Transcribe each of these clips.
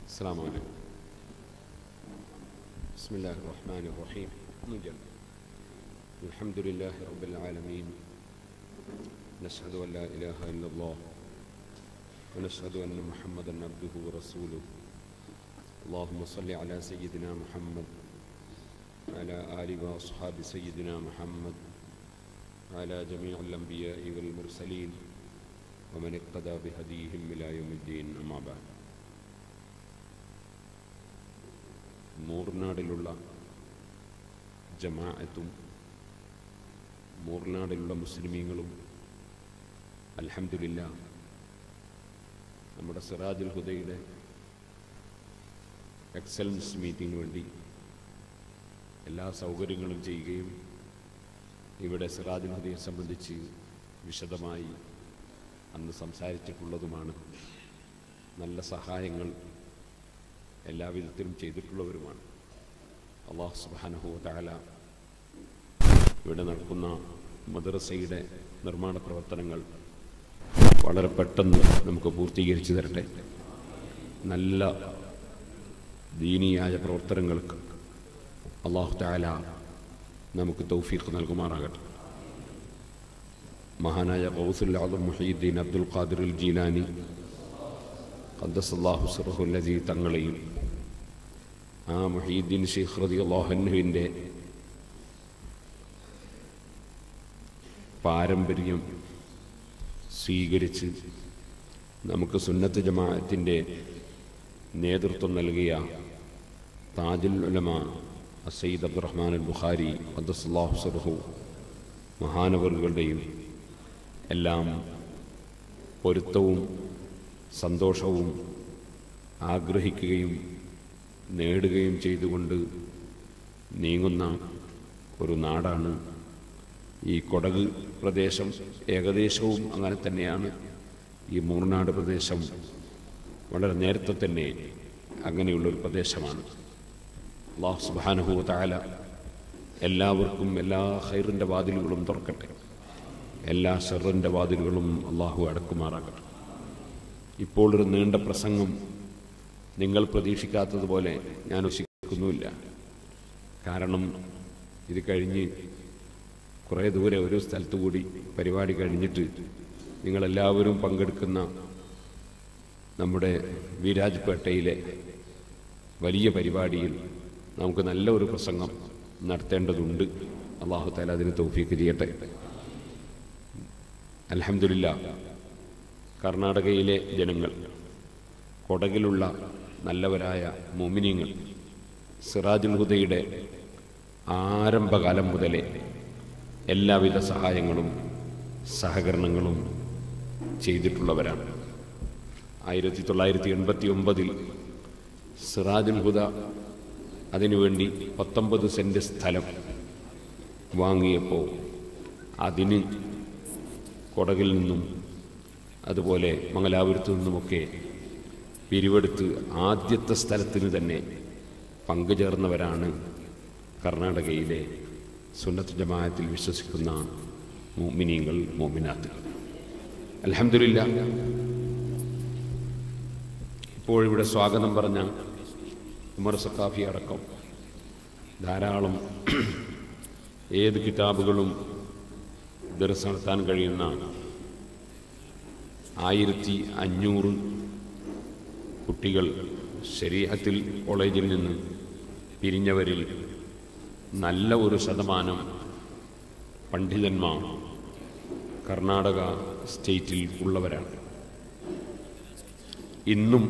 السلام عليكم بسم الله الرحمن الرحيم نجل الحمد لله رب العالمين نشهد أن لا إله إلا الله ونشهد أن محمدا عبده ورسوله اللهم صل على سيدنا محمد وعلى آل وأصحاب سيدنا محمد وعلى جميع الأنبياء والمرسلين ومن اقتدى بهديهم إلى يوم الدين أما بعد മൂർനാടിലുള്ള ജമാഅത്തും മൂർനാടിലുള്ള മുസ്ലിമീങ്ങളും അൽഹംദുലില്ല നമ്മുടെ സിറാജുൽ ഹുദയുടെ എക്സലൻസ് മീറ്റിംഗിന് വേണ്ടി എല്ലാ സൗകര്യങ്ങളും ചെയ്യുകയും ഇവിടെ സിറാജുൽ ഹുദയെ സംബന്ധിച്ച് വിശദമായി അന്ന് സംസാരിച്ചിട്ടുള്ളതുമാണ് നല്ല സഹായങ്ങൾ എല്ലാവിധത്തിലും ചെയ്തിട്ടുള്ളവരുമാണ് അള്ളാഹു സുബാനഹു താല ഇവിടെ നടക്കുന്ന മദ്രസയുടെ നിർമ്മാണ പ്രവർത്തനങ്ങൾ വളരെ പെട്ടെന്ന് നമുക്ക് പൂർത്തീകരിച്ചു തരട്ടെ നല്ല ദീനീയായ പ്രവർത്തനങ്ങൾക്ക് അള്ളാഹു താല നമുക്ക് തൗഫീഖ് നൽകുമാറാകട്ടെ മഹാനായ ഗൗസുൽ ആദം മുഹീദ്ദീൻ അബ്ദുൽ ഖാദിറുൽ ജീലാനി ഖദ്ദസല്ലാഹു സുറഹുല്ലജി തങ്ങളെയും ആ മുഹീദ്ദീൻ ഷെയ്ഖ് റതി അള്ളാഹുവിൻ്റെ പാരമ്പര്യം സ്വീകരിച്ച് നമുക്ക് സുന്നത്ത് ജമാഅത്തിൻ്റെ നേതൃത്വം നൽകിയ താജുൽ ഉലമ അസയ്യിദ് അബ്ദുറഹ്മാൻ അൽ ബുഖാരി ഖദ്ദസല്ലാഹു സുറഹു മഹാനവറുകളുടെയും എല്ലാം പൊരുത്തവും സന്തോഷവും ആഗ്രഹിക്കുകയും നേടുകയും ചെയ്തുകൊണ്ട് നീങ്ങുന്ന ഒരു നാടാണ് ഈ കൊടക് പ്രദേശം ഏകദേശവും അങ്ങനെ തന്നെയാണ് ഈ മൂർനാട് പ്രദേശം വളരെ നേരത്തെ തന്നെ അങ്ങനെയുള്ളൊരു പ്രദേശമാണ് അള്ളാഹു സുബാനഹു താല എല്ലാവർക്കും എല്ലാ ഹൈറിൻ്റെ വാതിലുകളും തുറക്കട്ടെ എല്ലാ ഷെറിൻ്റെ വാതിലുകളും അള്ളാഹു അടക്കുമാറാകട്ടെ ഇപ്പോൾ ഒരു നീണ്ട പ്രസംഗം നിങ്ങൾ പ്രതീക്ഷിക്കാത്തതുപോലെ ഞാൻ ഉദ്ദേശിക്കുന്നുമില്ല കാരണം ഇത് കഴിഞ്ഞ് കുറേ ദൂരെ ഒരു സ്ഥലത്തു കൂടി പരിപാടി കഴിഞ്ഞിട്ട് നിങ്ങളെല്ലാവരും പങ്കെടുക്കുന്ന നമ്മുടെ വീരാജ്പേട്ടയിലെ വലിയ പരിപാടിയിൽ നമുക്ക് നല്ല ഒരു പ്രസംഗം നടത്തേണ്ടതുണ്ട് അള്ളാഹു താല അതിന് തൗഫീക്ക് ചെയ്യട്ടെ അലഹമില്ല കർണാടകയിലെ ജനങ്ങൾ കൊടകിലുള്ള നല്ലവരായ മോമിനിയങ്ങൾ സിറാജുൽ ഹുദയുടെ ആരംഭകാലം മുതലേ എല്ലാവിധ സഹായങ്ങളും സഹകരണങ്ങളും ചെയ്തിട്ടുള്ളവരാണ് ആയിരത്തി തൊള്ളായിരത്തി എൺപത്തി ഒമ്പതിൽ സിറാജുൽ ഹുദ അതിനുവേണ്ടി പത്തൊമ്പത് സെൻറ്റ് സ്ഥലം വാങ്ങിയപ്പോൾ അതിന് കൊടകിൽ നിന്നും അതുപോലെ മംഗലാപുരത്തു നിന്നുമൊക്കെ പിരിവെടുത്ത് ആദ്യത്തെ സ്ഥലത്തിന് തന്നെ പങ്കുചേർന്നവരാണ് കർണാടകയിലെ സുന്നത്ത് ജമാഅത്തിൽ വിശ്വസിക്കുന്ന മോമിനിയങ്ങൾ മോമിനാത്തുകൾ അലഹമില്ല ഇപ്പോഴിവിടെ സ്വാഗതം പറഞ്ഞ ഉമർ സക്കാഫി അടക്കം ധാരാളം ഏത് കിതാബുകളും ദർസ് നടത്താൻ കഴിയുന്ന ആയിരത്തി അഞ്ഞൂറ് കുട്ടികൾ ശരീരത്തിൽ കോളേജിൽ നിന്ന് പിരിഞ്ഞവരിൽ നല്ല ഒരു ശതമാനം പണ്ഡിതന്മാർ കർണാടക സ്റ്റേറ്റിൽ ഉള്ളവരാണ് ഇന്നും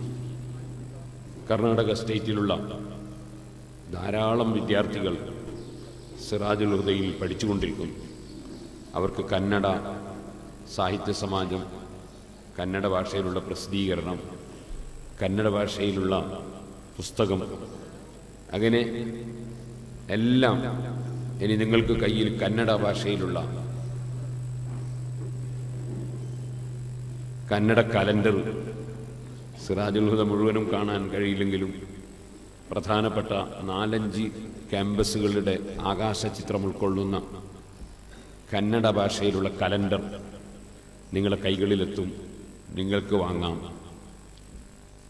കർണാടക സ്റ്റേറ്റിലുള്ള ധാരാളം വിദ്യാർത്ഥികൾ സിറാജുൽ ഹൃദയിൽ പഠിച്ചുകൊണ്ടിരിക്കുന്നു അവർക്ക് കന്നഡ സാഹിത്യ സമാജം കന്നഡ ഭാഷയിലുള്ള പ്രസിദ്ധീകരണം കന്നഡ ഭാഷയിലുള്ള പുസ്തകം അങ്ങനെ എല്ലാം ഇനി നിങ്ങൾക്ക് കയ്യിൽ കന്നഡ ഭാഷയിലുള്ള കന്നഡ കലണ്ടർ സിറാജുൽ ഹുദ മുഴുവനും കാണാൻ കഴിയില്ലെങ്കിലും പ്രധാനപ്പെട്ട നാലഞ്ച് ക്യാമ്പസുകളുടെ ആകാശ ചിത്രം ഉൾക്കൊള്ളുന്ന കന്നഡ ഭാഷയിലുള്ള കലണ്ടർ നിങ്ങളുടെ കൈകളിലെത്തും നിങ്ങൾക്ക് വാങ്ങാം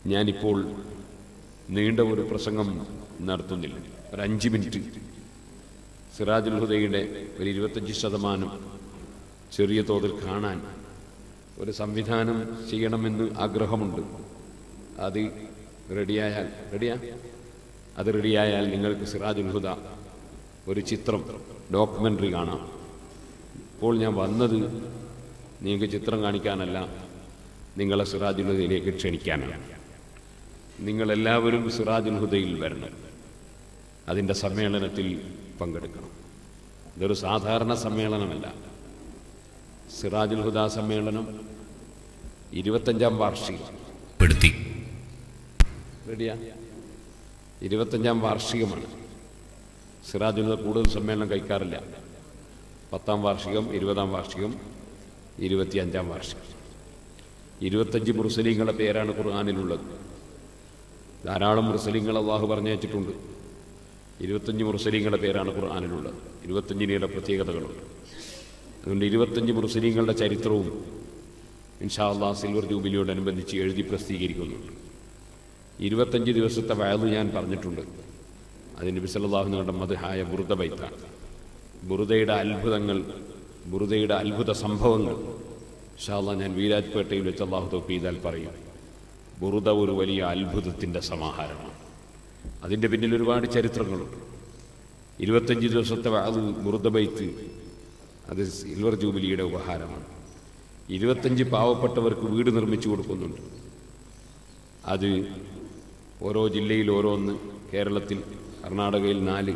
ഞാനിപ്പോൾ നീണ്ട ഒരു പ്രസംഗം നടത്തുന്നില്ല ഒരു അഞ്ച് മിനിറ്റ് സിറാജുൽ ഹുദയുടെ ഒരു ഇരുപത്തഞ്ച് ശതമാനം ചെറിയ തോതിൽ കാണാൻ ഒരു സംവിധാനം ചെയ്യണമെന്ന് ആഗ്രഹമുണ്ട് അത് റെഡിയായാൽ റെഡിയാ അത് റെഡിയായാൽ നിങ്ങൾക്ക് സിറാജുൽ ഹുദ ഒരു ചിത്രം ഡോക്യുമെൻ്ററി കാണാം ഇപ്പോൾ ഞാൻ വന്നത് നിങ്ങൾക്ക് ചിത്രം കാണിക്കാനല്ല നിങ്ങളെ സിറാജുൽ ഹുദയിലേക്ക് ക്ഷണിക്കാനാണ് നിങ്ങളെല്ലാവരും സിറാജുൽ ഹുദയിൽ വരണം അതിൻ്റെ സമ്മേളനത്തിൽ പങ്കെടുക്കണം ഇതൊരു സാധാരണ സമ്മേളനമല്ല സിറാജുൽ ഹുദ സമ്മേളനം ഇരുപത്തഞ്ചാം വാർഷികം പെടുത്തി റെഡിയാ ഇരുപത്തഞ്ചാം വാർഷികമാണ് സിറാജുൽ ഹുദ കൂടുതൽ സമ്മേളനം കഴിക്കാറില്ല പത്താം വാർഷികം ഇരുപതാം വാർഷികം ഇരുപത്തിയഞ്ചാം വാർഷികം ഇരുപത്തഞ്ച് മുസ്ലിങ്ങളുടെ പേരാണ് ഖുർആാനിലുള്ളത് ധാരാളം മുസ്ലിങ്ങൾ അള്ളാഹു പറഞ്ഞയച്ചിട്ടുണ്ട് ഇരുപത്തഞ്ച് മുസ്ലിങ്ങളുടെ പേരാണ് ഖുർആാനിലുള്ളത് ഇരുപത്തഞ്ചിനയുടെ പ്രത്യേകതകളുണ്ട് അതുകൊണ്ട് ഇരുപത്തഞ്ച് മുസ്ലിങ്ങളുടെ ചരിത്രവും ഇൻഷാ അള്ളാഹ് സിൽവർ ജൂബിലിയോടനുബന്ധിച്ച് എഴുതി പ്രസിദ്ധീകരിക്കുന്നുണ്ട് ഇരുപത്തഞ്ച് ദിവസത്തെ വയത് ഞാൻ പറഞ്ഞിട്ടുണ്ട് അതിന് ബിസലാഹുനുകളുടെ മധുഹായ ബുറുദ ബൈത്താണ് ബുറുദയുടെ അത്ഭുതങ്ങൾ ബുറുദയുടെ അത്ഭുത സംഭവങ്ങൾ ഇൻഷാല്ല ഞാൻ വീരാജ്പേട്ടയിൽ വെച്ച് അള്ളാഹു തൊപ്പി ചെയ്താൽ പറയും ബുറുദ ഒരു വലിയ അത്ഭുതത്തിൻ്റെ സമാഹാരമാണ് അതിൻ്റെ പിന്നിൽ ഒരുപാട് ചരിത്രങ്ങളുണ്ട് ഇരുപത്തഞ്ച് ദിവസത്തെ അത് ബുറുദ ബൈത്ത് അത് സിൽവർ ജൂബിലിയുടെ ഉപഹാരമാണ് ഇരുപത്തഞ്ച് പാവപ്പെട്ടവർക്ക് വീട് നിർമ്മിച്ചു കൊടുക്കുന്നുണ്ട് അത് ഓരോ ജില്ലയിൽ ഓരോന്ന് കേരളത്തിൽ കർണാടകയിൽ നാല്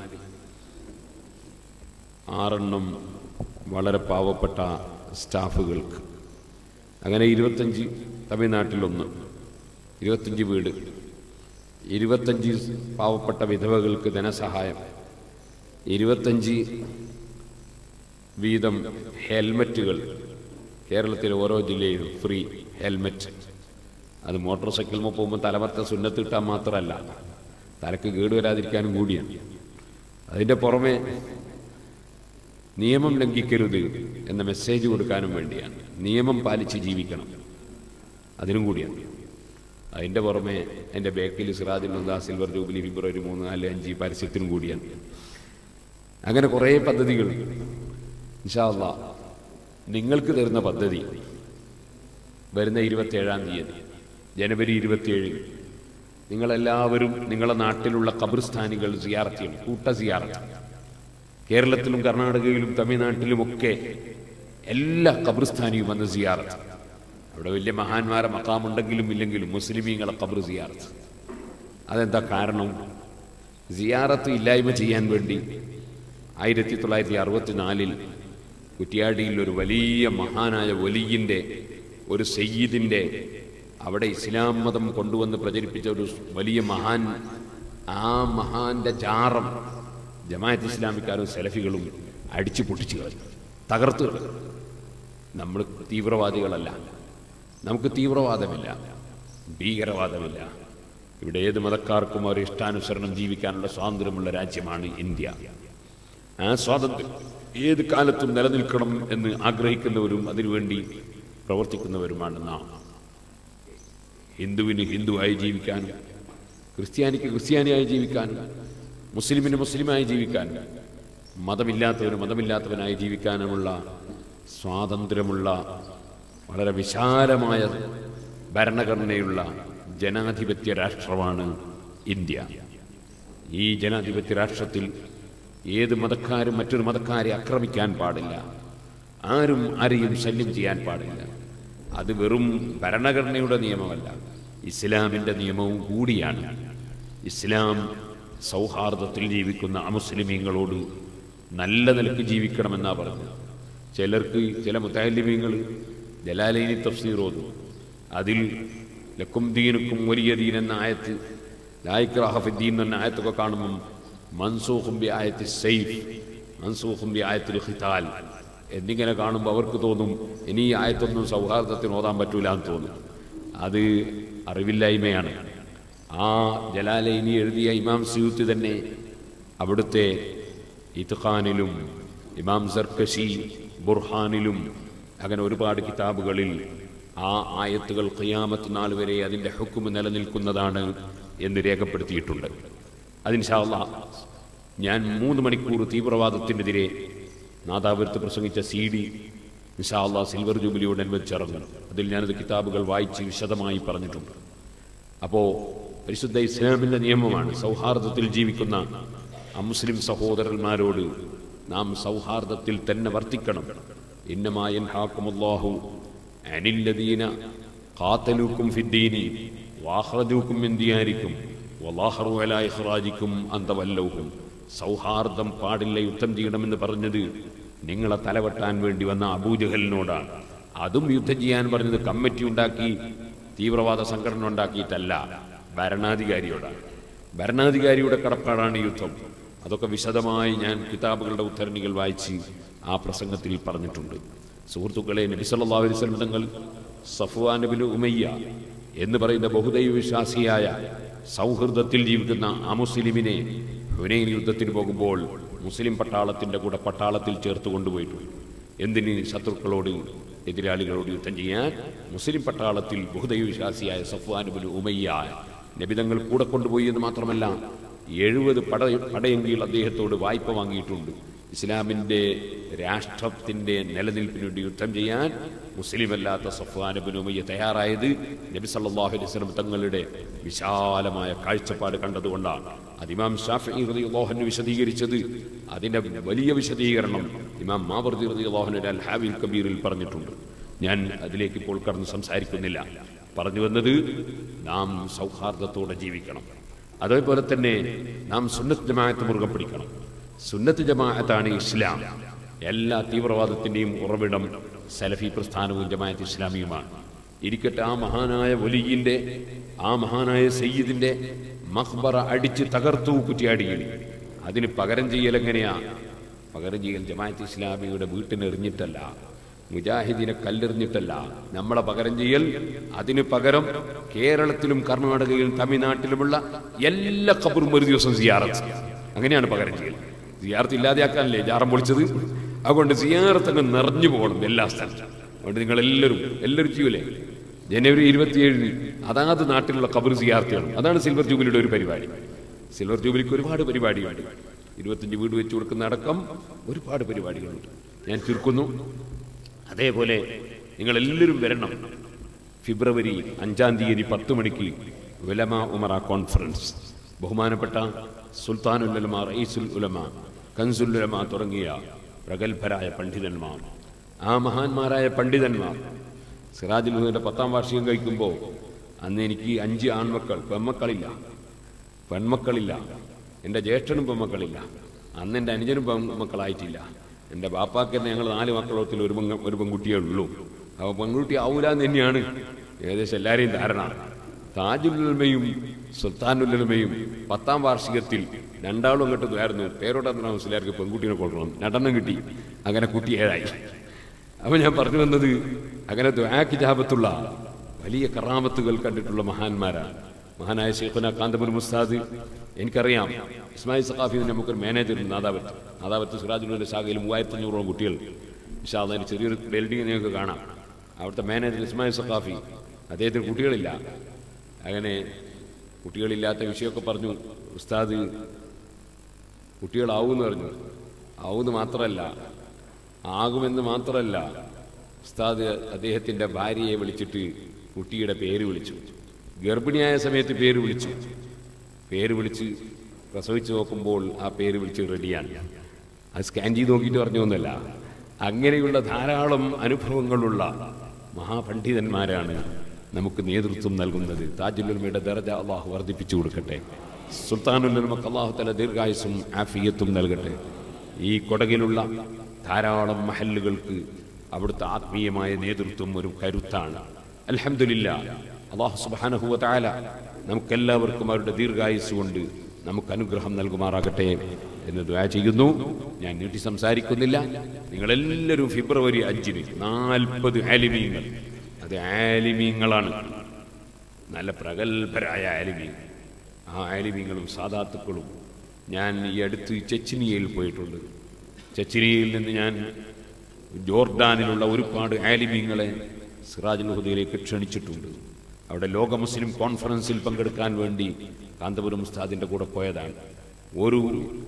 ആറെണ്ണം വളരെ പാവപ്പെട്ട സ്റ്റാഫുകൾക്ക് അങ്ങനെ ഇരുപത്തഞ്ച് തമിഴ്നാട്ടിലൊന്ന് ഇരുപത്തഞ്ച് വീട് ഇരുപത്തഞ്ച് പാവപ്പെട്ട വിധവകൾക്ക് ധനസഹായം ഇരുപത്തഞ്ച് വീതം ഹെൽമറ്റുകൾ കേരളത്തിലെ ഓരോ ജില്ലയിലും ഫ്രീ ഹെൽമറ്റ് അത് മോട്ടോർ സൈക്കിളിൽ പോകുമ്പോൾ തലമർത്ത സുന്നത്തിട്ടാൽ മാത്രമല്ല തലക്ക് കേട് വരാതിരിക്കാനും കൂടിയാണ് അതിൻ്റെ പുറമെ നിയമം ലംഘിക്കരുത് എന്ന മെസ്സേജ് കൊടുക്കാനും വേണ്ടിയാണ് നിയമം പാലിച്ച് ജീവിക്കണം അതിനും കൂടിയാണ് അതിൻ്റെ പുറമെ എൻ്റെ ബേക്കിൽ സിറാജുൽ ഹുദ സിൽവർ ജൂബിലി ഫെബ്രുവരി മൂന്ന് നാല് അഞ്ച് പരസ്യത്തിനും കൂടിയാണ് അങ്ങനെ കുറേ പദ്ധതികൾ ഇൻഷാല്ല നിങ്ങൾക്ക് തരുന്ന പദ്ധതി വരുന്ന ഇരുപത്തേഴാം തീയതി ജനുവരി ഇരുപത്തിയേഴിന് നിങ്ങളെല്ലാവരും നിങ്ങളുടെ നാട്ടിലുള്ള ഖബർസ്ഥാനികൾ സിയാറത്ത് ചെയ്യണം കൂട്ട സിയാറത്ത് കേരളത്തിലും കർണാടകയിലും തമിഴ്നാട്ടിലുമൊക്കെ എല്ലാ ഖബർസ്ഥാനിയും വന്ന് സിയാറത്ത് അവിടെ വലിയ മഹാന്മാരെ മക്കാമുണ്ടെങ്കിലും ഇല്ലെങ്കിലും മുസ്ലിമീങ്ങളെ ഖബർ സിയാറത്ത് അതെന്താ കാരണം സിയാറത്ത് ഇല്ലായ്മ ചെയ്യാൻ വേണ്ടി ആയിരത്തി തൊള്ളായിരത്തി അറുപത്തിനാലിൽ കുറ്റിയാടിയിൽ ഒരു വലിയ മഹാനായ വലിയിൻ്റെ ഒരു സയ്യിദിൻ്റെ അവിടെ ഇസ്ലാം മതം കൊണ്ടുവന്ന് പ്രചരിപ്പിച്ച ഒരു വലിയ മഹാൻ ആ മഹാന്റെ ജാറം ജമാഅത്ത് ഇസ്ലാമിക്കാരും സെലഫികളും അടിച്ചു പൊട്ടിച്ചു കളഞ്ഞു തകർത്തു കളഞ്ഞു നമ്മൾ തീവ്രവാദികളല്ല നമുക്ക് തീവ്രവാദമില്ല ഭീകരവാദമില്ല ഇവിടെ ഏത് മതക്കാർക്കും അവർ ഇഷ്ടാനുസരണം ജീവിക്കാനുള്ള സ്വാതന്ത്ര്യമുള്ള രാജ്യമാണ് ഇന്ത്യ ആ സ്വാതന്ത്ര്യം ഏത് കാലത്തും നിലനിൽക്കണം എന്ന് ആഗ്രഹിക്കുന്നവരും അതിനുവേണ്ടി പ്രവർത്തിക്കുന്നവരുമാണ് നാം ഹിന്ദുവിന് ഹിന്ദുവായി ജീവിക്കാനും ക്രിസ്ത്യാനിക്ക് ക്രിസ്ത്യാനിയായി ജീവിക്കാനും മുസ്ലിമിന് മുസ്ലിമായി ജീവിക്കാനും മതമില്ലാത്തവന് മതമില്ലാത്തവനായി ജീവിക്കാനുമുള്ള സ്വാതന്ത്ര്യമുള്ള വളരെ വിശാലമായ ഭരണഘടനയുള്ള ജനാധിപത്യ രാഷ്ട്രമാണ് ഇന്ത്യ ഈ ജനാധിപത്യ രാഷ്ട്രത്തിൽ ഏത് മതക്കാരും മറ്റൊരു മതക്കാരെ ആക്രമിക്കാൻ പാടില്ല ആരും ആരെയും ശല്യം ചെയ്യാൻ പാടില്ല അത് വെറും ഭരണഘടനയുടെ നിയമമല്ല ഇസ്ലാമിൻ്റെ നിയമവും കൂടിയാണ് ഇസ്ലാം സൗഹാർദ്ദത്തിൽ ജീവിക്കുന്ന അമുസ്ലിമീങ്ങളോട് നല്ല നിലക്ക് ജീവിക്കണമെന്നാ പറഞ്ഞത് ചിലർക്ക് ചില മുത്താലിമീങ്ങൾ ജലാലൈനി തഫ്സീർ ഓതും അതിൽ ലക്കും ദീനുക്കും വലിയ ദീൻ എന്ന ആയത്ത് ലായിക്രാഹഫുദ്ദീൻ എന്ന ആയത്തൊക്കെ കാണുമ്പം മൻസൂഖും ബി ആയത്ത് സൈഫ് മൻസൂഖും ബി ആയത്തിൽ ഖിതാൽ എന്നിങ്ങനെ കാണുമ്പോൾ അവർക്ക് തോന്നും ഇനി ഈ ആയത്തൊന്നും സൗഹാർദ്ദത്തിന് ഓതാൻ പറ്റൂല എന്ന് തോന്നും അത് അറിവില്ലായ്മയാണ് ആ ജലാലൈനി എഴുതിയ ഇമാം സയൂത്തി തന്നെ അവിടുത്തെ ഇത്ഖാനിലും ഇമാം സർക്കശി ബുർഹാനിലും അങ്ങനെ ഒരുപാട് കിതാബുകളിൽ ആ ആയത്തുകൾ ഖിയാമത്ത് നാൾ വരെ അതിൻ്റെ ഹുക്കുമ് നിലനിൽക്കുന്നതാണ് എന്ന് രേഖപ്പെടുത്തിയിട്ടുണ്ട് അതിൻഷാല്ല ഞാൻ മൂന്ന് മണിക്കൂർ തീവ്രവാദത്തിനെതിരെ നാദാപുരത്ത് പ്രസംഗിച്ച സി ഡി നിഷാല്ല സിൽവർ ജൂബിലിയോടനുബന്ധിച്ചിറങ്ങും അതിൽ ഞാനത് കിതാബുകൾ വായിച്ച് വിശദമായി പറഞ്ഞിട്ടുണ്ട് അപ്പോൾ പരിശുദ്ധ ഇസ്ലാമിൻ്റെ നിയമമാണ് സൗഹാർദ്ദത്തിൽ ജീവിക്കുന്ന അമുസ്ലിം സഹോദരന്മാരോട് നാം സൗഹാർദ്ദത്തിൽ തന്നെ വർത്തിക്കണം ഇന്നമായൻ ഹാക്കുമുല്ലാഹു അനില്ലദീന കാത്തലൂക്കും ഫിദ്ദീനി വാഹ്റജൂക്കും എന്തിയാരിക്കും വലാഹറു അല ഇഖ്റാജിക്കും അന്തവല്ലൗഹും സൗഹാർദ്ദം പാടില്ല യുദ്ധം ചെയ്യണമെന്ന് പറഞ്ഞത് നിങ്ങളെ തലവെട്ടാൻ വേണ്ടി വന്ന അബൂജഹലിനോടാണ് അതും യുദ്ധം ചെയ്യാൻ പറഞ്ഞത് കമ്മിറ്റി ഉണ്ടാക്കി തീവ്രവാദ സംഘടന ഉണ്ടാക്കിയിട്ടല്ല ഭരണാധികാരിയോടാണ് ഭരണാധികാരിയുടെ കടപ്പാടാണ് യുദ്ധം അതൊക്കെ വിശദമായി ഞാൻ കിതാബുകളുടെ ഉദ്ധരണികൾ വായിച്ച് ആ പ്രസംഗത്തിൽ പറഞ്ഞിട്ടുണ്ട് സുഹൃത്തുക്കളെ നബി സല്ലല്ലാഹു അലൈഹി വസല്ലം തങ്ങൾ സഫ്വാൻ നബിൻ ഉമയ്യ എന്ന് പറയുന്ന ബഹുദൈവ വിശ്വാസിയായ സൗഹൃദത്തിൽ ജീവിക്കുന്ന അമുസ്ലിമിനെ ഹുനൈൻ യുദ്ധത്തിന് പോകുമ്പോൾ മുസ്ലിം പട്ടാളത്തിന്റെ കൂടെ പട്ടാളത്തിൽ ചേർത്ത് കൊണ്ടുപോയിട്ടുണ്ട് എന്തിന് ശത്രുക്കളോട് എതിരാളികളോട് യുദ്ധം ചെയ്യാൻ മുസ്ലിം പട്ടാളത്തിൽ ബഹുദൈവ വിശ്വാസിയായ സഫ്വാൻ നബിൻ ഉമയ്യ നബിതങ്ങൾ കൂടെ കൊണ്ടുപോയി എന്ന് മാത്രമല്ല എഴുപത് പട പടയെങ്കിൽ അദ്ദേഹത്തോട് വായ്പ വാങ്ങിയിട്ടുണ്ട് ഇസ്ലാമിൻ്റെ രാഷ്ട്രത്തിൻ്റെ നിലനിൽപ്പിന് വേണ്ടി യുദ്ധം ചെയ്യാൻ മുസ്ലിമല്ലാത്ത സഫ്വാനബിനുമയ്യ തയ്യാറായത് നബി സല്ലല്ലാഹു അലൈഹി വസല്ലം തങ്ങളുടെ വിശാലമായ കാഴ്ചപ്പാട് കണ്ടതുകൊണ്ടാണ് അതിമാം ഷാഫി റളിയല്ലാഹു വിശദീകരിച്ചത് അതിൻ്റെ വലിയ വിശദീകരണം ഇമാം മാവർദി റളിയല്ലാഹുവിന്റെ അൽ ഹാവിൽ കബീറിൽ പറഞ്ഞിട്ടുണ്ട് ഞാൻ അതിലേക്ക് ഇപ്പോൾ കടന്ന് സംസാരിക്കുന്നില്ല പറഞ്ഞു വന്നത് നാം സൗഹാർദ്ദത്തോടെ ജീവിക്കണം അതേപോലെ തന്നെ നാം സുന്നത്ത് ജമാഅത്ത് മുറുകെ പിടിക്കണം സുന്നത്ത് ജമാഅത്താണ് ഇസ്ലാം എല്ലാ തീവ്രവാദത്തിൻ്റെയും ഉറവിടം സലഫി പ്രസ്ഥാനവും ജമാഅത്ത് ഇസ്ലാമിയുമാണ് ഇരിക്കട്ടെ ആ മഹാനായ വലിയിൻ്റെ ആ മഹാനായ സയ്യിദിൻ്റെ മഖ്ബറ അടിച്ച് തകർത്തു കുറ്റിയാടിയിൽ അതിന് പകരം ചെയ്യൽ എങ്ങനെയാ പകരം ചെയ്യൽ ജമാഅത്ത് ഇസ്ലാമിയുടെ വീട്ടിനെറിഞ്ഞിട്ടല്ല മുജാഹിദിനെ കല്ലെറിഞ്ഞിട്ടല്ല നമ്മളെ പകരം ചെയ്യൽ അതിന് പകരം കേരളത്തിലും കർണാടകയിലും തമിഴ്നാട്ടിലുമുള്ള എല്ലാ ഖബറും ഒരു ദിവസം സിയാറത്ത് അങ്ങനെയാണ് പകരം ചെയ്യൽ സിയാറത്ത് ഇല്ലാതെയാക്കാനല്ലേ ജാറം പൊളിച്ചത് അതുകൊണ്ട് സിയാറത്തങ്ങ് നിറഞ്ഞു പോകണം എല്ലാ സ്ഥലത്തും അതുകൊണ്ട് നിങ്ങൾ എല്ലാവരും എല്ലാവരും ചെയ്യൂലേ ജനുവരി ഇരുപത്തിയേഴിന് അതാത് നാട്ടിലുള്ള ഖബർ സിയാർത്തുകൾ അതാണ് സിൽവർ ജൂബിലിയുടെ ഒരു പരിപാടി സിൽവർ ജൂബിലിക്ക് ഒരുപാട് പരിപാടിയുണ്ട് ഇരുപത്തഞ്ച് വീട് വെച്ച് കൊടുക്കുന്ന അടക്കം ഒരുപാട് പരിപാടികളുണ്ട് ഞാൻ ചുരുക്കുന്നു അതേപോലെ നിങ്ങൾ എല്ലാവരും വരണം ഫെബ്രുവരി അഞ്ചാം തീയതി പത്ത് മണിക്ക് ഉലമ ഉമറ കോൺഫറൻസ് ബഹുമാനപ്പെട്ട സുൽത്താനുൽ ഉലമ റയീസുൽ ഉലമ കൻസുൽ ഉലമ തുടങ്ങിയ പ്രഗത്ഭരായ പണ്ഡിതന്മാർ ആ മഹാന്മാരായ പണ്ഡിതന്മാർ സിറാജുൽ ഹുദയുടെ പത്താം വാർഷികം കഴിക്കുമ്പോൾ അന്ന് എനിക്ക് അഞ്ച് ആൺമക്കൾ പെൺമക്കളില്ല പെൺമക്കളില്ല എൻ്റെ ജ്യേഷ്ഠനും പെൺമക്കളില്ല അന്ന് എൻ്റെ അനുജനും പെൺമക്കളായിട്ടില്ല എൻ്റെ ബാപ്പാക്ക് തന്നെ ഞങ്ങൾ നാല് മക്കളത്തിൽ ഒരു പെങ്ക ഒരു പെൺകുട്ടിയേ ഉള്ളൂ അപ്പോൾ പെൺകുട്ടി ആവൂല എന്ന് തന്നെയാണ് ഏകദേശം എല്ലാവരെയും ധാരണ താജുലുലമയും സുൽത്താനുലമയും പത്താം വാർഷികത്തിൽ രണ്ടാളും അങ്ങോട്ട് ദ്വായിരുന്നു പേരോട്ടത്ര മുസ്ലിയാർക്ക് പെൺകുട്ടീനെ കൊള്ളണം രണ്ടെണ്ണം കിട്ടി അങ്ങനെ കുട്ടി ഏഴായി അപ്പോൾ ഞാൻ പറഞ്ഞു വന്നത് അങ്ങനെ ദ്വാക്ക് ജാപത്തുള്ള വലിയ കറാമത്തുകൾ കണ്ടിട്ടുള്ള മഹാന്മാരാണ് മഹാനായ ഷെയ്ഖുന കാന്തപുർ മുസ്താദ് എനിക്കറിയാം ഇസ്മായിൽ സഖാഫി നമുക്കൊരു മാനേജർ നാദാപത്ത് നാദാപത്ത് സിറാജുലിന്റെ ശാഖയിൽ മൂവായിരത്തി അഞ്ഞൂറോളം കുട്ടികൾ പക്ഷേ അതിന് ചെറിയൊരു ബിൽഡിംഗ് നിങ്ങൾക്ക് കാണാം അവിടുത്തെ മാനേജർ ഇസ്മായിൽ സഖാഫി അദ്ദേഹത്തിന് കുട്ടികളില്ല അങ്ങനെ കുട്ടികളില്ലാത്ത വിഷയമൊക്കെ പറഞ്ഞു ഉസ്താദ് കുട്ടികളാവുമെന്ന് പറഞ്ഞു ആവുമെന്ന് മാത്രമല്ല ആകുമെന്ന് മാത്രമല്ല ഉസ്താദ് അദ്ദേഹത്തിൻ്റെ ഭാര്യയെ വിളിച്ചിട്ട് കുട്ടിയുടെ പേര് വിളിച്ചു ഗർഭിണിയായ സമയത്ത് പേര് വിളിച്ചു പേര് വിളിച്ച് പ്രസവിച്ച് നോക്കുമ്പോൾ ആ പേര് വിളിച്ച് റെഡിയാണ് അത് സ്കാൻ ചെയ്ത് നോക്കിയിട്ട് പറഞ്ഞൊന്നുമല്ല അങ്ങനെയുള്ള ധാരാളം അനുഭവങ്ങളുള്ള മഹാപണ്ഡിതന്മാരാണ് നമുക്ക് നേതൃത്വം നൽകുന്നത് താജുലുൽമയുടെ ദർജ അള്ളാഹു വർദ്ധിപ്പിച്ചു കൊടുക്കട്ടെ സുൽത്താനുൽമക്ക് അള്ളാഹു തല ദീർഘായുസും ആഫിയത്തും നൽകട്ടെ ഈ കൊടകിലുള്ള ധാരാളം മഹല്ലുകൾക്ക് അവിടുത്തെ ആത്മീയമായ നേതൃത്വം ഒരു കരുത്താണ് അലഹമില്ല അള്ളാഹു സുബാനഹുവ താല നമുക്കെല്ലാവർക്കും അവരുടെ ദീർഘായുസ് കൊണ്ട് നമുക്ക് അനുഗ്രഹം നൽകുമാറാകട്ടെ എന്ന് ദ്വാ ചെയ്യുന്നു ഞാൻ നീട്ടി സംസാരിക്കുന്നില്ല നിങ്ങളെല്ലാവരും ഫെബ്രുവരി അഞ്ചിന് നാൽപ്പത് ആലിമീങ്ങൾ അത് ആലിമീങ്ങളാണ് നല്ല പ്രഗത്ഭരായ ആലിമീങ്ങൾ ആ ആലിമീങ്ങളും സാധാത്തുക്കളും ഞാൻ ഈ അടുത്ത് ചെച്ചിനിയയിൽ പോയിട്ടുണ്ട് ചെച്ചിനിയയിൽ നിന്ന് ഞാൻ ജോർഡാനിലുള്ള ഒരുപാട് ആലിമീങ്ങളെ സിറാജുൽ ഹുദയിലേക്ക് ക്ഷണിച്ചിട്ടുണ്ട് അവിടെ ലോക മുസ്ലിം കോൺഫറൻസിൽ പങ്കെടുക്കാൻ വേണ്ടി കാന്തപുരം ഉസ്താദിന്റെ കൂടെ പോയതാണ് ഒരു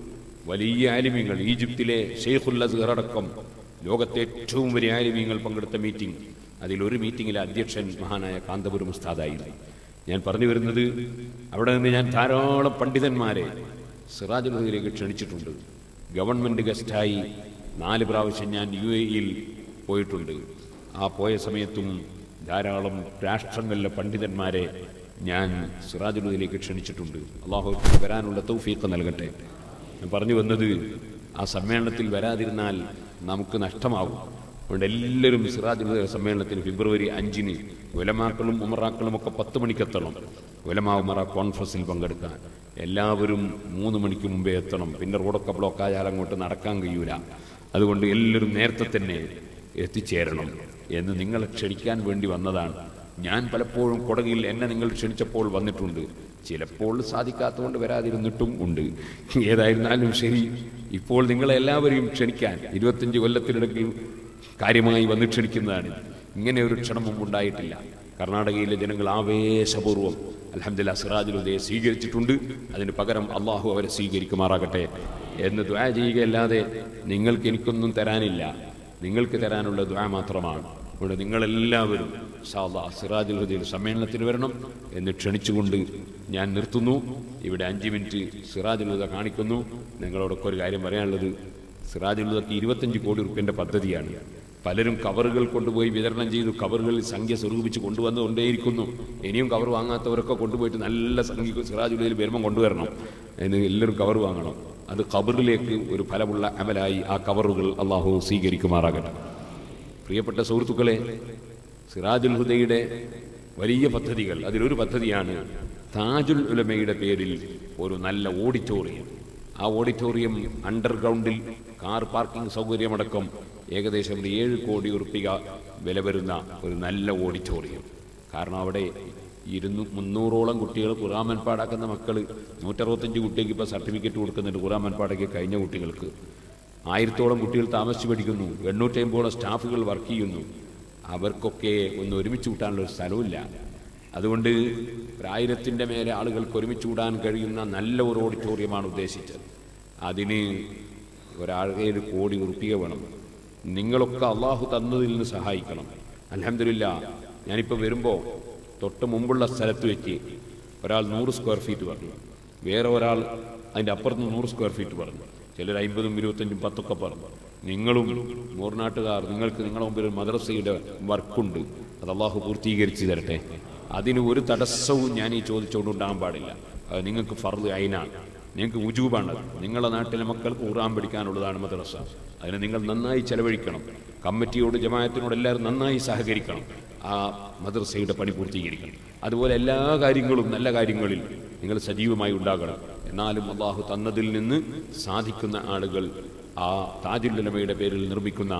വലിയ ആലിമ്യങ്ങൾ ഈജിപ്തിലെ ഷെയ്ഖുൽ അസ്ഹർ അടക്കം ലോകത്തെ ഏറ്റവും വലിയ ആലിമ്യങ്ങൾ പങ്കെടുത്ത മീറ്റിംഗ് അതിലൊരു മീറ്റിംഗിലെ അധ്യക്ഷൻ മഹാനായ കാന്തപുരം ഉസ്താദായിരുന്നു ഞാൻ പറഞ്ഞു വരുന്നത് അവിടെ നിന്ന് ഞാൻ ധാരാളം പണ്ഡിതന്മാരെ സിറാജുൽ ഹുദയിലേക്ക് ക്ഷണിച്ചിട്ടുണ്ട് ഗവൺമെന്റ് ഗസ്റ്റായി നാല് പ്രാവശ്യം ഞാൻ യു എയിൽ പോയിട്ടുണ്ട് ആ പോയ സമയത്തും ധാരാളം രാഷ്ട്രങ്ങളിലെ പണ്ഡിതന്മാരെ ഞാൻ സിറാജുലുദിലേക്ക് ക്ഷണിച്ചിട്ടുണ്ട് അള്ളാഹു വരാനുള്ള തൗഫീഖ് നൽകട്ടെ ഞാൻ പറഞ്ഞു വന്നത് ആ സമ്മേളനത്തിൽ വരാതിരുന്നാൽ നമുക്ക് നഷ്ടമാകും അതുകൊണ്ട് എല്ലാവരും സിറാജുൽ സമ്മേളനത്തിന് ഫെബ്രുവരി അഞ്ചിന് ഉലമാക്കളും ഉമറാക്കളും ഒക്കെ പത്ത് മണിക്കെത്തണം ഉലമാ ഉമറ കോൺഫറൻസിൽ പങ്കെടുക്കാൻ എല്ലാവരും മൂന്ന് മണിക്ക് മുമ്പേ എത്തണം പിന്നെ റോഡൊക്കെ ബ്ലോക്കായാൽ അങ്ങോട്ട് നടക്കാൻ കഴിയൂല അതുകൊണ്ട് എല്ലാവരും നേരത്തെ തന്നെ എത്തിച്ചേരണം എന്ന് നിങ്ങളെ ക്ഷണിക്കാൻ വേണ്ടി വന്നതാണ് ഞാൻ പലപ്പോഴും കൊടകിൽ എന്നെ നിങ്ങൾ ക്ഷണിച്ചപ്പോൾ വന്നിട്ടുണ്ട് ചിലപ്പോൾ സാധിക്കാത്തതുകൊണ്ട് വരാതിരുന്നിട്ടും ഉണ്ട് ഏതായിരുന്നാലും ശരി ഇപ്പോൾ നിങ്ങളെ എല്ലാവരെയും ക്ഷണിക്കാൻ ഇരുപത്തിയഞ്ച് കൊല്ലത്തിനിടയ്ക്ക് കാര്യമായി വന്ന് ക്ഷണിക്കുന്നതാണ് ഇങ്ങനെ ഒരു ക്ഷണം മുമ്പ് ഉണ്ടായിട്ടില്ല കർണാടകയിലെ ജനങ്ങൾ ആവേശപൂർവ്വം അലഹമ്മദില്ല സിറാജുലുദയെ സ്വീകരിച്ചിട്ടുണ്ട് അതിന് പകരം അള്ളാഹു അവരെ സ്വീകരിക്കുമാറാകട്ടെ എന്ന് ദ്വാ ചെയ്യുകയല്ലാതെ നിങ്ങൾക്ക് എനിക്കൊന്നും തരാനില്ല നിങ്ങൾക്ക് തരാനുള്ള ദ്വാ മാത്രമാണ് ഇവിടെ നിങ്ങളെല്ലാവരും ഷാല്ലാ സിറാജുൽ ഹുദയിൽ സമ്മേളനത്തിന് വരണം എന്ന് ക്ഷണിച്ചുകൊണ്ട് ഞാൻ നിർത്തുന്നു ഇവിടെ അഞ്ച് മിനിറ്റ് സിറാജുൽ ഹുദ കാണിക്കുന്നു നിങ്ങളോടൊക്കെ ഒരു കാര്യം പറയാനുള്ളത് സിറാജുൽ ഹുദക്ക് ഇരുപത്തഞ്ച് കോടി റുപ്യൻ്റെ പദ്ധതിയാണ് പലരും കവറുകൾ കൊണ്ടുപോയി വിതരണം ചെയ്തു കവറുകളിൽ സംഖ്യ സ്വരൂപിച്ച് കൊണ്ടുവന്നുകൊണ്ടേയിരിക്കുന്നു ഇനിയും കവർ വാങ്ങാത്തവരൊക്കെ കൊണ്ടുപോയിട്ട് നല്ല സംഖ്യ സിറാജുലയിൽ വരുമ്പം കൊണ്ടുവരണം എന്ന് എല്ലാവരും കവർ വാങ്ങണം അത് കബറിലേക്ക് ഒരു ഫലമുള്ള അമലായി ആ കവറുകൾ അള്ളാഹു സ്വീകരിക്കുമാറാകട്ടെ പ്രിയപ്പെട്ട സുഹൃത്തുക്കളെ സിറാജുൽ ഹുദയുടെ വലിയ പദ്ധതികൾ അതിലൊരു പദ്ധതിയാണ് താജുൽ ഉലമയുടെ പേരിൽ ഒരു നല്ല ഓഡിറ്റോറിയം ആ ഓഡിറ്റോറിയം അണ്ടർഗ്രൗണ്ടിൽ കാർ പാർക്കിംഗ് സൗകര്യമടക്കം ഏകദേശം ഒരു ഏഴ് കോടി ഉറുപ്പിക വില വരുന്ന ഒരു നല്ല ഓഡിറ്റോറിയം കാരണം അവിടെ ഇരുന്നു മുന്നൂറോളം കുട്ടികൾ ഖുറാമൻ പാടാക്കുന്ന മക്കൾ നൂറ്ററുപത്തഞ്ച് കുട്ടികൾക്ക് ഇപ്പോൾ സർട്ടിഫിക്കറ്റ് കൊടുക്കുന്നുണ്ട് ഖുറാമൻ പാടയ്ക്ക് കഴിഞ്ഞ കുട്ടികൾക്ക് ആയിരത്തോളം കുട്ടികൾ താമസിച്ച് പഠിക്കുന്നു എണ്ണൂറ്റി അമ്പതോളം സ്റ്റാഫുകൾ വർക്ക് ചെയ്യുന്നു അവർക്കൊക്കെ ഒന്ന് ഒരുമിച്ച് കൂട്ടാനുള്ള ഒരു സ്ഥലമില്ല അതുകൊണ്ട് ഒരായിരത്തിൻ്റെ മേലെ ആളുകൾക്ക് ഒരുമിച്ച് കൂടാൻ കഴിയുന്ന നല്ല ഒരു ഓഡിറ്റോറിയമാണ് ഉദ്ദേശിച്ചത് അതിന് ഒരാഴേഴ് കോടി ഉറുപ്പിക വേണം നിങ്ങളൊക്കെ അള്ളാഹു തന്നതിൽ നിന്ന് സഹായിക്കണം അലഹമില്ല ഞാനിപ്പോൾ വരുമ്പോൾ തൊട്ട് മുമ്പുള്ള സ്ഥലത്ത് വെച്ച് ഒരാൾ നൂറ് സ്ക്വയർ ഫീറ്റ് പറഞ്ഞു വേറെ ഒരാൾ അതിൻ്റെ അപ്പുറത്ത് നൂറ് സ്ക്വയർ ഫീറ്റ് പറഞ്ഞു ചിലർ അമ്പതും ഇരുപത്തഞ്ചും പത്തൊക്കെ പറഞ്ഞു നിങ്ങളും മൂർനാട്ടുകാർ നിങ്ങൾക്ക് നിങ്ങളുടെ മുമ്പിൽ ഒരു മദ്രസയുടെ വർക്കുണ്ട് അത് അള്ളാഹു പൂർത്തീകരിച്ച് തരട്ടെ അതിന് ഒരു തടസ്സവും ഞാൻ ഈ ചോദിച്ചുകൊണ്ടുണ്ടാകാൻ പാടില്ല അത് നിങ്ങൾക്ക് ഫർദ് അയിനാണ് നിങ്ങൾക്ക് ഉജൂബാണ് നിങ്ങളുടെ നാട്ടിലെ മക്കൾക്ക് ഖുർആൻ പഠിക്കാനുള്ളതാണ് മദ്രസ അതിന് നിങ്ങൾ നന്നായി ചെലവഴിക്കണം കമ്മിറ്റിയോട് ജമായത്തിനോട് എല്ലാവരും നന്നായി സഹകരിക്കണം ആ മദ്രസയുടെ പണി പൂർത്തീകരിക്കണം അതുപോലെ എല്ലാ കാര്യങ്ങളും നല്ല കാര്യങ്ങളിൽ നിങ്ങൾ സജീവമായി ഉണ്ടാകണം എന്നാലും അള്ളാഹു തന്നതിൽ നിന്ന് സാധിക്കുന്ന ആളുകൾ ആ താജുല്ലമയുടെ പേരിൽ നിർമ്മിക്കുന്ന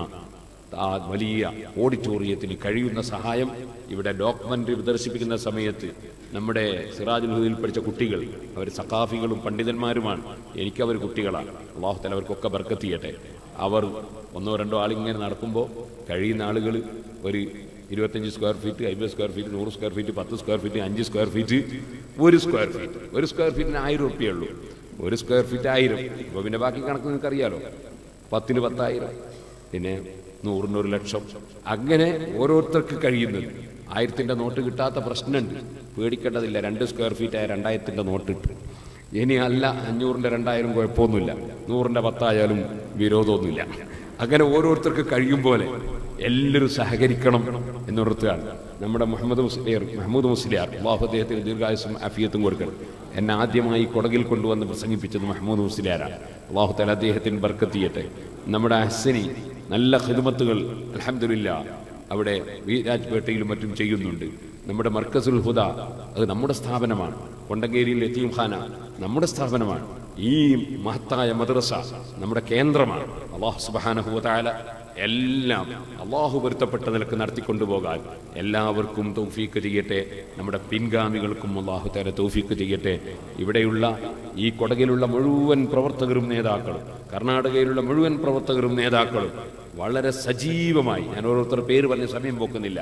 ആ വലിയ ഓഡിറ്റോറിയത്തിന് കഴിയുന്ന സഹായം ഇവിടെ ഡോക്യുമെൻ്ററി പ്രദർശിപ്പിക്കുന്ന സമയത്ത് നമ്മുടെ സിറാജുൽ ഹുദിൽ പഠിച്ച കുട്ടികൾ അവർ സഖാഫികളും പണ്ഡിതന്മാരുമാണ് എനിക്കവർ കുട്ടികളാണ് അള്ളാഹുത്തല അവർക്കൊക്കെ ബർക്കത്ത് ചെയ്യട്ടെ അവർ ഒന്നോ രണ്ടോ ആളിങ്ങനെ നടക്കുമ്പോൾ കഴിയുന്ന ആളുകൾ ഒരു ഇരുപത്തഞ്ച് സ്ക്വയർ ഫീറ്റ് അമ്പത് സ്ക്വയർ ഫീറ്റ് നൂറ് സ്ക്വയർ ഫീറ്റ് പത്ത് സ്ക്വയർ ഫീറ്റ് അഞ്ച് സ്ക്വയർ ഫീറ്റ് ഒരു സ്ക്വയർ ഫീറ്റ് ഒരു സ്ക്വയർ ഫീറ്റിന് ആയിരം റുപ്യേ ഉള്ളൂ ഒരു സ്ക്വയർ ഫീറ്റ് ആയിരം അപ്പോൾ പിന്നെ ബാക്കി കണക്ക് നിങ്ങൾക്കറിയാലോ പത്തിന് പത്തായിരം പിന്നെ നൂറിന് ഒരു ലക്ഷം അങ്ങനെ ഓരോരുത്തർക്ക് കഴിയുന്നത് ആയിരത്തിൻ്റെ നോട്ട് കിട്ടാത്ത പ്രശ്നമുണ്ട് പേടിക്കേണ്ടതില്ല രണ്ട് സ്ക്വയർ ഫീറ്റ് ആയ രണ്ടായിരത്തിൻ്റെ നോട്ട് ഇട്ട് ഇനി അല്ല അഞ്ഞൂറിൻ്റെ രണ്ടായിരം കുഴപ്പമൊന്നുമില്ല നൂറിൻ്റെ പത്തായാലും വിരോധമൊന്നുമില്ല അങ്ങനെ ഓരോരുത്തർക്ക് കഴിയും പോലെ എല്ലാവരും സഹകരിക്കണം എന്നുണർത്തുകയാണ് നമ്മുടെ മുഹമ്മദ് മുസ്ലിയാർ മഹമ്മൂദ് മുസ്ലിയാർ അള്ളാഹു അദ്ദേഹത്തിന് ദീർഘായുസും അഫിയത്തും കൊടുക്കണം എന്നെ ആദ്യമായി കൊടകിൽ കൊണ്ടുവന്ന് പ്രസംഗിപ്പിച്ചത് മഹമ്മൂദ് മുസ്ലിയാരാണ് അള്ളാഹു തല അദ്ദേഹത്തിന് ബർക്കത്ത് ചെയ്യട്ടെ നമ്മുടെ അഹ്സനി നല്ല ഖിദ്മത്തുകൾ അലഹമില്ല അവിടെ വീരാജ്പേട്ടയിലും മറ്റും ചെയ്യുന്നുണ്ട് നമ്മുടെ മർക്കസുൽ ഹുദ അത് നമ്മുടെ സ്ഥാപനമാണ് കൊണ്ടങ്കേരിയിൽ യത്തീം ഖാന നമ്മുടെ സ്ഥാപനമാണ് ഈ മഹത്തായ മദ്രസ നമ്മുടെ കേന്ദ്രമാണ് അള്ളാഹു സുബാനഹുല എല്ലാം അള്ളാഹു പൊരുത്തപ്പെട്ട നിലക്ക് നടത്തിക്കൊണ്ടുപോകാൻ എല്ലാവർക്കും തൗഫീക്ക് ചെയ്യട്ടെ നമ്മുടെ പിൻഗാമികൾക്കും അള്ളാഹു തല തൗഫീക്ക് ചെയ്യട്ടെ ഇവിടെയുള്ള ഈ കൊടകിലുള്ള മുഴുവൻ പ്രവർത്തകരും നേതാക്കളും കർണാടകയിലുള്ള മുഴുവൻ പ്രവർത്തകരും നേതാക്കളും വളരെ സജീവമായി ഞാൻ ഓരോരുത്തർ പേര് പറഞ്ഞ സമയം പോക്കുന്നില്ല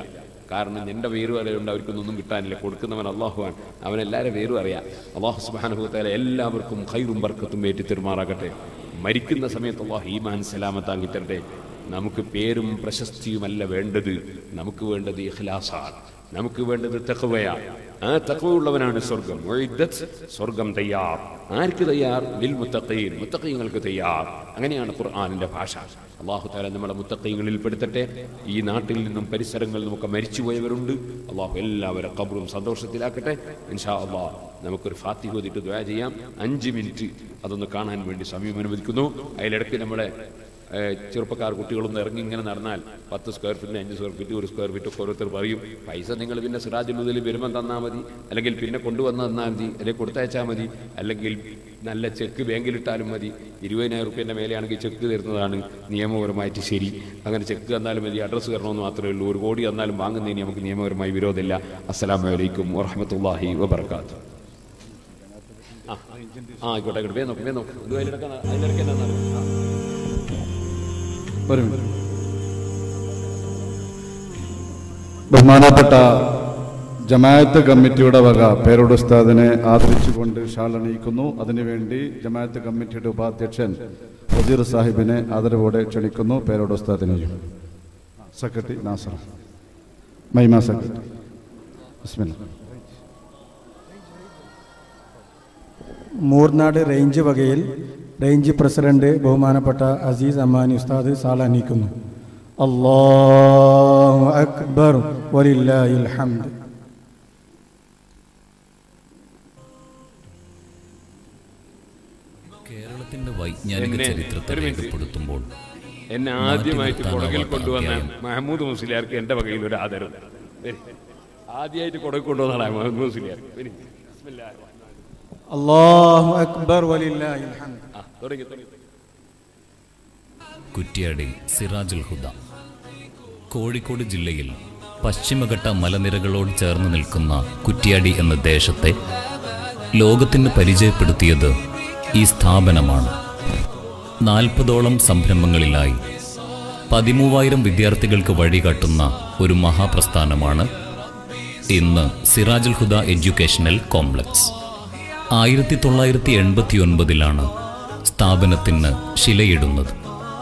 കാരണം എൻ്റെ പേരും അറിയുണ്ട് അവർക്കൊന്നും കിട്ടാനില്ല കൊടുക്കുന്നവൻ അള്ളാഹുവാൻ അവൻ എല്ലാവരും പേരും അറിയാം അള്ളാഹു സുബാനുഭവത്താല എല്ലാവർക്കും ഖൈറും ബർക്കത്തും ഏറ്റി തെരുമാറാകട്ടെ മരിക്കുന്ന സമയത്ത് അള്ളാഹു ഈമാൻ സലാമത്താക്കി തരട്ടെ നമുക്ക് പേരും പ്രശസ്തിയുമല്ല വേണ്ടത് നമുക്ക് വേണ്ടത് ഇഖ്ലാസാണ് നമുക്ക് വേണ്ടത് തഖ്വയാണ് ആ തഖ്വയുള്ളവനാണ് സ്വർഗം ഉഇദ്ദത്, സ്വർഗം തയ്യാർ ആർക്ക് തയ്യാർ ലിൽ മുത്തഖീൻ മുത്തഖീങ്ങൾക്ക് തയ്യാർ അങ്ങനെയാണ് ഖുർആനിന്റെ ഭാഷ അള്ളാഹു താല നമ്മളെ മുത്തഖീങ്ങളിൽ പെടുത്തട്ടെ ഈ നാട്ടിൽ നിന്നും പരിസരങ്ങളിൽ നിന്നൊക്കെ മരിച്ചുപോയവരുണ്ട് അള്ളാഹു എല്ലാവരും കബറും സന്തോഷത്തിലാക്കട്ടെ ഇൻഷാ അള്ളാഹ് നമുക്കൊരു ഫാത്തിഹ ഓതിയിട്ട് ദ്വാ ചെയ്യാം അഞ്ച് മിനിറ്റ് അതൊന്ന് കാണാൻ വേണ്ടി സമയം അനുവദിക്കുന്നു അതിലിടയ്ക്ക് നമ്മളെ ഏഹ് ചെറുപ്പക്കാർ കുട്ടികളൊന്ന് ഇറങ്ങി ഇങ്ങനെ നടന്നാൽ പത്ത് സ്ക്വയർ ഫീറ്റിന് അഞ്ച് സ്ക്വയർ ഫീറ്റ് ഒരു സ്ക്വയർ ഫീറ്റ് ഒക്കെ ഓരോരുത്തർ പറയും പൈസ നിങ്ങൾ പിന്നെ സിറാജുൽ മുതൽ വരുമ്പം തന്നാൽ മതി അല്ലെങ്കിൽ പിന്നെ കൊണ്ടുവന്ന് തന്നാൽ മതി അല്ലെങ്കിൽ കൊടുത്തയച്ചാൽ മതി അല്ലെങ്കിൽ നല്ല ചെക്ക് ബാങ്കിലിട്ടാലും മതി ഇരുപതിനായിരം റുപ്യൻ്റെ മേലെയാണെങ്കിൽ ചെക്ക് തരുന്നതാണ് നിയമപരമായിട്ട് ശരി അങ്ങനെ ചെക്ക് തന്നാലും മതി അഡ്രസ്സ് തരണമെന്ന് മാത്രമേ ഉള്ളൂ ഒരു കോടി തന്നാലും വാങ്ങുന്നതിന് നമുക്ക് നിയമപരമായി വിരോധമില്ല അസ്സലാമു അലൈക്കും വറഹമത്തല്ലാഹി വബർക്കാത്തു ആ ആ ആയിക്കോട്ടെ ആയിക്കോട്ടെ വേ നോക്ക് വേ നോക്ക് ഇത് അതിലിടയ്ക്ക് അതിലിടയ്ക്ക് എന്നാ ഒരു മിനിറ്റ് ബഹുമാനപ്പെട്ട ജമാഅത്ത് കമ്മിറ്റിയുടെ വക പേരോട് ഉസ്താദിനെ ആദരിച്ചുകൊണ്ട് ഷാൾ അണിയിക്കുന്നു അതിനുവേണ്ടി ജമാഅത്ത് കമ്മിറ്റിയുടെ ഉപാധ്യക്ഷൻ വസീർ സാഹിബിനെ ആദരവോടെ ക്ഷണിക്കുന്നു പേരോട് ഉസ്താദിനെയും സെക്രട്ടറി നാസർ മൈമ സെക്രട്ടറി ബിസ്മില്ല മൂർനാട് റേഞ്ച് വകയിൽ റേഞ്ച് പ്രസിഡന്റ് ബഹുമാനപ്പെട്ട അസീസ് അമ്മാനി ഉസ്താദ് സാൾ അണിയിക്കുന്നു അല്ലാഹു അക്ബർ വലില്ലാഹിൽ ഹംദ് കേരളത്തിന്റെ വൈജ്ഞാനിക എന്നെ- ചരിത്രത്തെ ഒരു മിനിറ്റ്. രേഖപ്പെടുത്തുമ്പോൾ എന്നെ ആദ്യമായിട്ട് മാറ്റി കൊടകിൽ നിർത്താനാവാത്ത കൊണ്ടുവന്ന അധ്യായം. മഹമ്മൂദ് മുസ്ലിയാർക്ക് എൻ്റെ വകയിൽ ഒരു ആദരം വരി. ആദ്യമായിട്ട് കൊടകിൽ കൊണ്ടുവന്നതാണ് മുഹമ്മദ് മുസ്ലിയാർ വരി. ബിസ്മില്ലാഹിർ റഹ്മാനിർ റഹീം. അല്ലാഹു അക്ബർ വലില്ലാഹിൽ ഹംദ് ആ തുടങ്ങി തുടങ്ങി കുറ്റ്യാടി സിറാജുൽ ഹുദ കോഴിക്കോട് ജില്ലയിൽ പശ്ചിമഘട്ട മലനിരകളോട് ചേർന്ന് നിൽക്കുന്ന കുറ്റ്യാടി എന്ന ദേശത്തെ ലോകത്തിന് പരിചയപ്പെടുത്തിയത് ഈ സ്ഥാപനമാണ് നാൽപ്പതോളം സംരംഭങ്ങളിലായി പതിമൂവായിരം വിദ്യാർത്ഥികൾക്ക് വഴികാട്ടുന്ന ഒരു മഹാപ്രസ്ഥാനമാണ് ഇന്ന് സിറാജുൽ ഹുദ എഡ്യൂക്കേഷണൽ കോംപ്ലക്സ് ആയിരത്തി തൊള്ളായിരത്തി എൺപത്തി ഒൻപതിലാണ് സ്ഥാപനത്തിന് ശിലയിടുന്നത്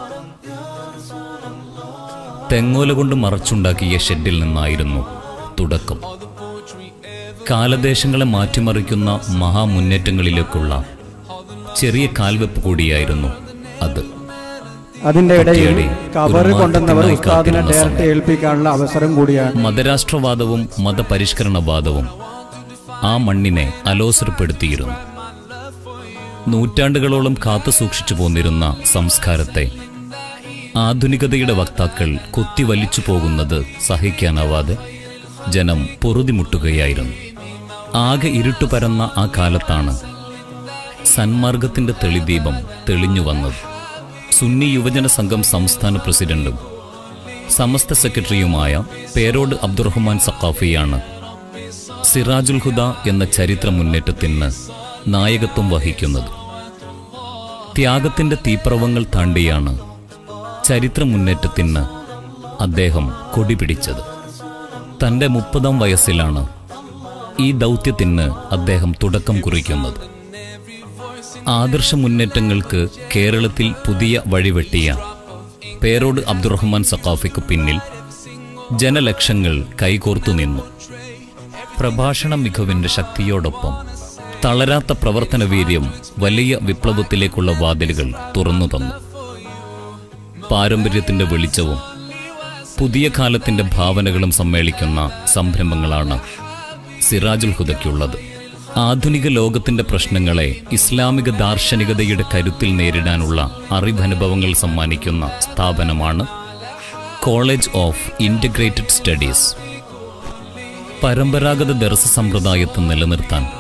തെങ്ങോല കൊണ്ട് മറച്ചുണ്ടാക്കിയ ഷെഡിൽ നിന്നായിരുന്നു തുടക്കം കാലദേശങ്ങളെ മാറ്റിമറിക്കുന്ന മഹാമുന്നേറ്റങ്ങളിലേക്കുള്ള ചെറിയ കാൽവെപ്പ് കൂടിയായിരുന്നു അത് അതിന്റെ ഇടയിൽ കുറ്റിയാടി കവർ ഒരു കൊണ്ടുവന്നവർ മാറ്റത്തിനായി ഉസ്താദിനെ കാത്തിരുന്ന ഡയറക്റ്റ് സമയം. ഏൽപ്പിക്കാനുള്ള അവസരം കൂടിയാണ് മതരാഷ്ട്രവാദവും മതപരിഷ്കരണവാദവും ആ മണ്ണിനെ അലോസരപ്പെടുത്തിയിരുന്നു നൂറ്റാണ്ടുകളോളം കാത്തുസൂക്ഷിച്ചു പോന്നിരുന്ന സംസ്കാരത്തെ ആധുനികതയുടെ വക്താക്കൾ കൊത്തിവലിച്ചു പോകുന്നത് സഹിക്കാനാവാതെ ജനം പൊറുതിമുട്ടുകയായിരുന്നു ആകെ ഇരുട്ടു പരന്ന ആ കാലത്താണ് സന്മാർഗത്തിന്റെ തെളിദീപം തെളിഞ്ഞു വന്നത് സുന്നി യുവജന സംഘം സംസ്ഥാന പ്രസിഡന്റും സമസ്ത സെക്രട്ടറിയുമായ പേരോട് അബ്ദുറഹ്മാൻ സഖാഫിയാണ് സിറാജുൽ ഹുദ എന്ന ചരിത്ര മുന്നേറ്റത്തിന് നായകത്വം വഹിക്കുന്നത് ത്യാഗത്തിന്റെ തീപ്രവങ്ങൾ താണ്ടിയാണ് ചരിത്ര മുന്നേറ്റത്തിന് അദ്ദേഹം കൊടിപിടിച്ചത് തന്റെ മുപ്പതാം വയസ്സിലാണ് ഈ ദൗത്യത്തിന് അദ്ദേഹം തുടക്കം കുറിക്കുന്നത് ആദർശ മുന്നേറ്റങ്ങൾക്ക് കേരളത്തിൽ പുതിയ വഴിവെട്ടിയ പേരോട് അബ്ദുറഹ്മാൻ സഖാഫിക്ക് പിന്നിൽ ജനലക്ഷങ്ങൾ കൈകോർത്തു നിന്നു പ്രഭാഷണ മികവിന്റെ ശക്തിയോടൊപ്പം തളരാത്ത പ്രവർത്തന വീര്യം വലിയ വിപ്ലവത്തിലേക്കുള്ള വാതിലുകൾ തുറന്നു തന്നു പാരമ്പര്യത്തിന്റെ വെളിച്ചവും പുതിയ കാലത്തിന്റെ ഭാവനകളും സമ്മേളിക്കുന്ന സംരംഭങ്ങളാണ് സിറാജുൽ ഹുദയ്ക്കുള്ളത് ആധുനിക ലോകത്തിന്റെ പ്രശ്നങ്ങളെ ഇസ്ലാമിക ദാർശനികതയുടെ കരുത്തിൽ നേരിടാനുള്ള അറിവനുഭവങ്ങൾ സമ്മാനിക്കുന്ന സ്ഥാപനമാണ് കോളേജ് ഓഫ് ഇൻ്റഗ്രേറ്റഡ് സ്റ്റഡീസ് പരമ്പരാഗത ദർശ സമ്പ്രദായത്തെ നിലനിർത്താൻ